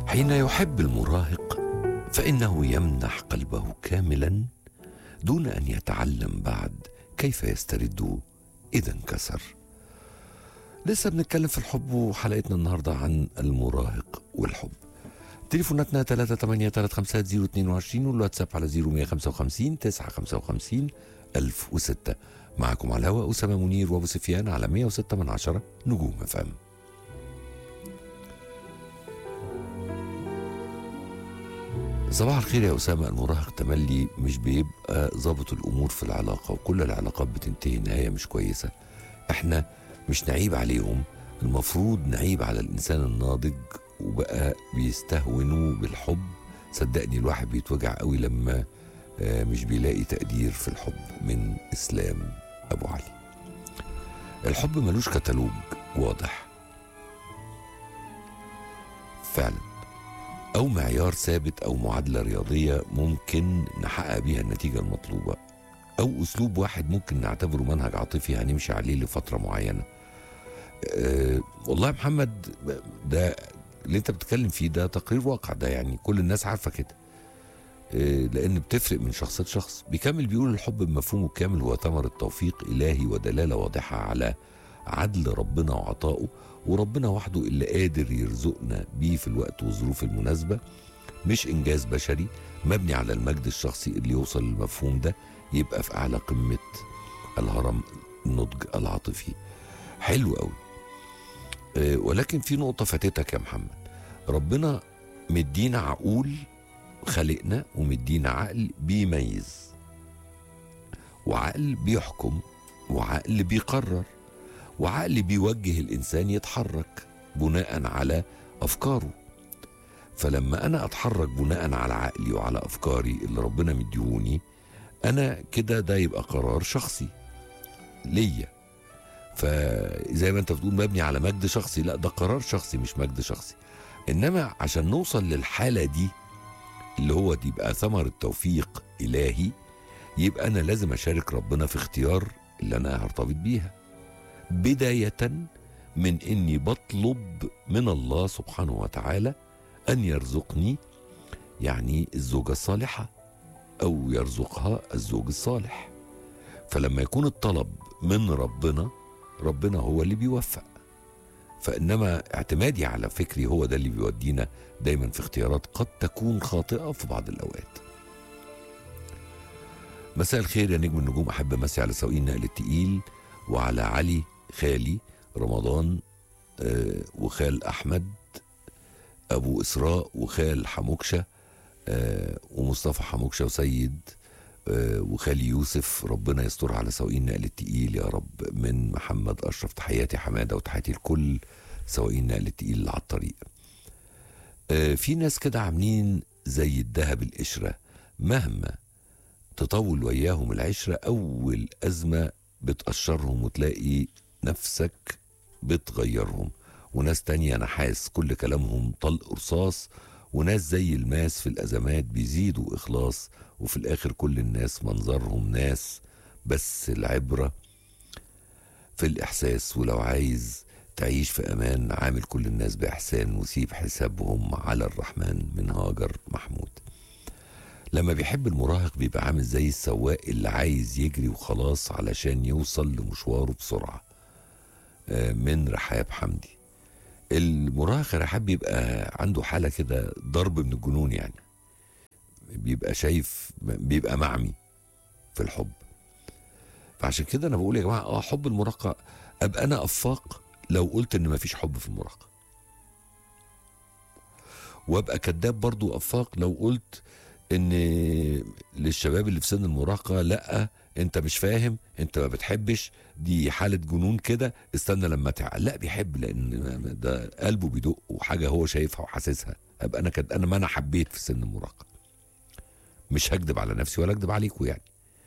حين يحب المراهق فانه يمنح قلبه كاملا دون ان يتعلم بعد كيف يسترد اذا انكسر لسه بنتكلم في الحب وحلقتنا النهارده عن المراهق والحب تليفوناتنا 3835022 والواتساب على 0155 955 1006 معكم على الهواء أسامة منير وأبو سفيان على 106 من عشرة نجوم فم صباح الخير يا أسامة المراهق تملي مش بيبقى ظابط الأمور في العلاقة وكل العلاقات بتنتهي نهاية مش كويسة احنا مش نعيب عليهم المفروض نعيب على الإنسان الناضج وبقى بيستهونوا بالحب صدقني الواحد بيتوجع قوي لما آه، مش بيلاقي تقدير في الحب من إسلام أبو علي الحب ملوش كتالوج واضح فعلا أو معيار ثابت أو معادلة رياضية ممكن نحقق بيها النتيجة المطلوبة أو أسلوب واحد ممكن نعتبره منهج عاطفي هنمشي عليه لفترة معينة أه والله يا محمد ده اللي انت بتتكلم فيه ده تقرير واقع ده يعني كل الناس عارفة كده أه لأن بتفرق من شخص لشخص بيكمل بيقول الحب بمفهومه الكامل هو ثمرة توفيق إلهي ودلالة واضحة على عدل ربنا وعطائه وربنا وحده اللي قادر يرزقنا بيه في الوقت والظروف المناسبة مش إنجاز بشري مبني على المجد الشخصي اللي يوصل للمفهوم ده يبقى في أعلى قمة الهرم النضج العاطفي حلو قوي أه ولكن في نقطة فاتتك يا محمد ربنا مدينا عقول خلقنا ومدينا عقل بيميز وعقل بيحكم وعقل بيقرر وعقل بيوجه الانسان يتحرك بناء على افكاره فلما انا اتحرك بناء على عقلي وعلى افكاري اللي ربنا مديوني انا كده ده يبقى قرار شخصي ليا فزي ما انت بتقول مبني على مجد شخصي لا ده قرار شخصي مش مجد شخصي انما عشان نوصل للحاله دي اللي هو دي يبقى ثمرة توفيق إلهي يبقى أنا لازم أشارك ربنا في اختيار اللي أنا هرتبط بيها بداية من إني بطلب من الله سبحانه وتعالى أن يرزقني يعني الزوجة الصالحة أو يرزقها الزوج الصالح فلما يكون الطلب من ربنا ربنا هو اللي بيوفق فإنما اعتمادي على فكري هو ده اللي بيودينا دايما في اختيارات قد تكون خاطئة في بعض الأوقات مساء الخير يا نجم النجوم أحب أمسي على سواقين نقل التقيل وعلى علي خالي رمضان آه وخال أحمد أبو إسراء وخال حموكشة آه ومصطفى حموكشة وسيد آه وخالي يوسف ربنا يستر على سواقين نقل التقيل يا رب من محمد أشرف تحياتي حمادة وتحياتي لكل سواقين نقل التقيل اللي على الطريق آه في ناس كده عاملين زي الذهب القشرة مهما تطول وياهم العشرة أول أزمة بتقشرهم وتلاقي نفسك بتغيرهم وناس تانية نحاس كل كلامهم طلق رصاص وناس زي الماس في الأزمات بيزيدوا إخلاص وفي الآخر كل الناس منظرهم ناس بس العبرة في الإحساس ولو عايز تعيش في أمان عامل كل الناس بإحسان وسيب حسابهم على الرحمن من هاجر محمود لما بيحب المراهق بيبقى عامل زي السواق اللي عايز يجري وخلاص علشان يوصل لمشواره بسرعة آه، من رحاب حمدي المراهق يا رحاب بيبقى عنده حالة كده ضرب من الجنون يعني بيبقى شايف بيبقى معمي في الحب فعشان كده انا بقول يا جماعه اه حب المراهقه ابقى انا افاق لو قلت ان مفيش حب في المراهقه وابقى كذاب برضو افاق لو قلت ان للشباب اللي في سن المراهقه لا انت مش فاهم انت ما بتحبش دي حاله جنون كده استنى لما تع... لا بيحب لان ده قلبه بيدق وحاجه هو شايفها وحاسسها ابقى انا كد... انا ما انا حبيت في سن المراهقه مش هكدب على نفسي ولا اكدب عليكم يعني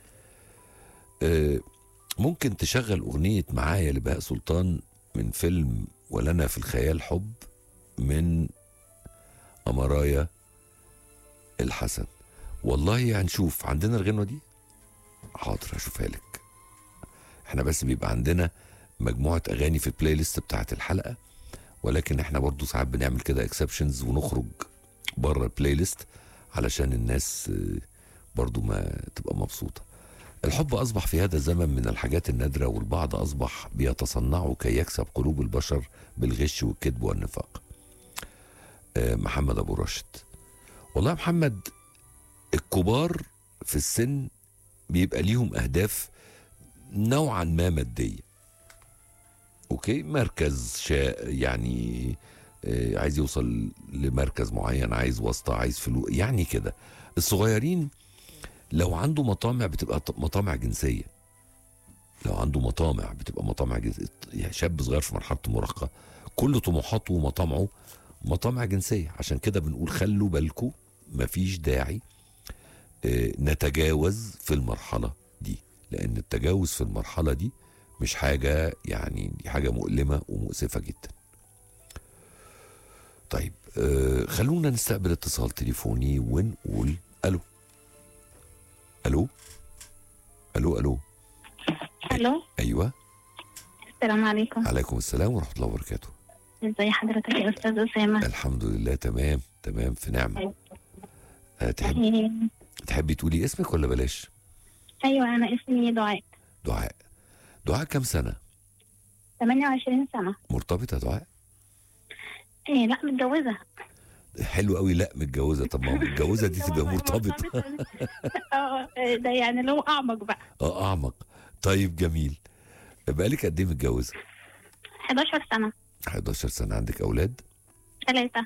آه، ممكن تشغل اغنيه معايا لبهاء سلطان من فيلم ولنا في الخيال حب من أمرايا الحسن والله هنشوف عندنا الغنوة دي حاضر هشوفها لك احنا بس بيبقى عندنا مجموعة أغاني في البلاي ليست بتاعت الحلقة ولكن احنا برضو ساعات بنعمل كده اكسبشنز ونخرج بره البلاي ليست علشان الناس آه، برضو ما تبقى مبسوطة الحب أصبح في هذا الزمن من الحاجات النادرة والبعض أصبح بيتصنعه كي يكسب قلوب البشر بالغش والكذب والنفاق آه، محمد أبو راشد والله يا محمد الكبار في السن بيبقى ليهم أهداف نوعا ما مادية أوكي مركز شا يعني آه، عايز يوصل لمركز معين عايز واسطة عايز فلوس يعني كده الصغيرين لو عنده مطامع بتبقى ط- مطامع جنسية لو عنده مطامع بتبقى مطامع جنسية يعني شاب صغير في مرحلة المراهقة كل طموحاته ومطامعه مطامع جنسية عشان كده بنقول خلوا بالكم مفيش داعي آه، نتجاوز في المرحلة دي لأن التجاوز في المرحلة دي مش حاجة يعني دي حاجة مؤلمة ومؤسفة جدا طيب آه خلونا نستقبل اتصال تليفوني ونقول الو الو الو الو الو ايوه السلام عليكم عليكم السلام ورحمه الله وبركاته ازي حضرتك يا استاذ اسامه الحمد لله تمام تمام في نعمه آه تحب إيه، تحبي تقولي اسمك ولا بلاش ايوه انا اسمي دعاء دعاء دعاء كام سنه 28 سنه مرتبطه دعاء ايه لا متجوزه حلو قوي لا متجوزه طب ما هو متجوزه دي تبقى هو مرتبطه اه إيه، ده يعني لو اعمق بقى اه اعمق طيب جميل بقالك قد ايه متجوزه 11 سنه 11 سنه عندك اولاد ثلاثه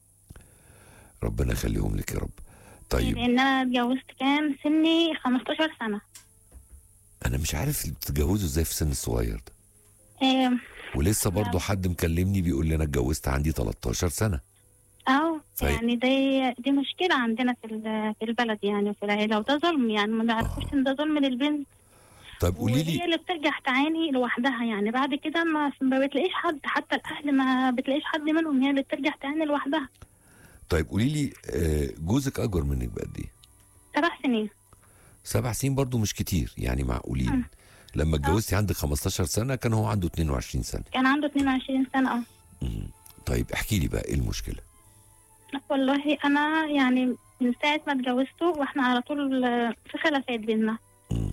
ربنا يخليهم لك يا رب طيب لان انا اتجوزت كان سني 15 سنه انا مش عارف بتتجوزوا ازاي في السن الصغير ده ايه ولسه برضه نعم. حد مكلمني بيقول لي انا اتجوزت عندي 13 سنه اه طيب. يعني دي دي مشكله عندنا في ال- في البلد يعني وفي العيله وده ظلم يعني ما بيعرفوش ان ده ظلم للبنت طب قولي وهي لي اللي بترجع تعاني لوحدها يعني بعد كده ما ما بتلاقيش حد حتى الاهل ما بتلاقيش حد منهم هي اللي بترجع تعاني لوحدها طيب قولي لي آه، جوزك اكبر منك بقد ايه سبع سنين سبع سنين برضه مش كتير يعني معقولين مم. لما اتجوزتي عندك 15 سنه كان هو عنده 22 سنه كان عنده 22 سنه اه مم. طيب احكي لي بقى ايه المشكله والله انا يعني من ساعه ما اتجوزته واحنا على طول آه، في خلافات بينا مم.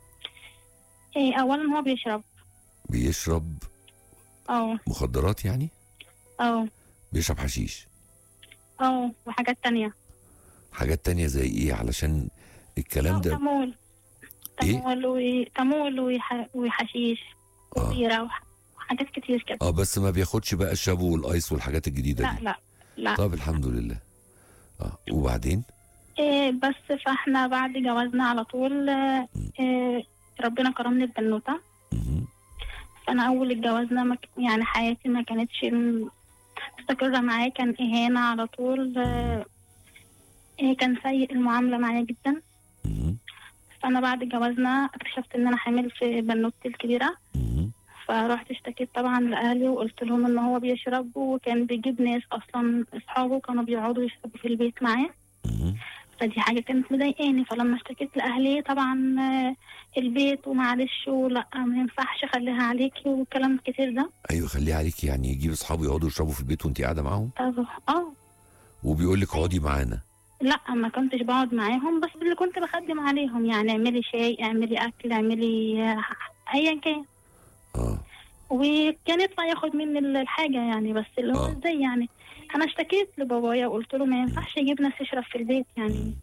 إيه اولا هو بيشرب بيشرب اه مخدرات يعني اه بيشرب حشيش اه وحاجات تانية حاجات تانية زي ايه علشان الكلام آه، ده تمول إيه؟ تمول و- تمول وح- وحشيش آه. وبيرة وح- وحاجات كتير كده اه بس ما بياخدش بقى الشابو والايس والحاجات الجديده لا دي لا لا طب الحمد لله اه وبعدين إيه بس فاحنا بعد جوازنا على طول آه، إيه ربنا كرمني ببنوته مهم. فانا اول جوازنا ما ك- يعني حياتي ما كانتش م- مستقره معاه كان اهانه على طول آه، إيه كان سيء المعامله معايا جدا مهم. فانا بعد جوازنا اكتشفت ان انا حامل في بنوتي الكبيره مهم. فرحت اشتكيت طبعا لاهلي وقلت لهم ان هو بيشرب وكان بيجيب ناس اصلا اصحابه كانوا بيقعدوا يشربوا في البيت معاه مهم. فدي حاجة كانت مضايقاني فلما اشتكيت لأهلي طبعا آه، البيت ومعلش ولا ما ينفعش خليها عليكي والكلام الكتير ده ايوه خليه عليك يعني يجيب اصحابه يقعدوا يشربوا في البيت وانت قاعده معاهم طب اه وبيقول لك اقعدي معانا لا ما كنتش بقعد معاهم بس اللي كنت بخدم عليهم يعني اعملي شاي اعملي اكل اعملي آه، ايا كان اه وكان يطلع ياخد مني الحاجة يعني بس اللي هو آه. ازاي يعني انا اشتكيت لبابايا وقلت له ما ينفعش يجيب ناس تشرب في البيت يعني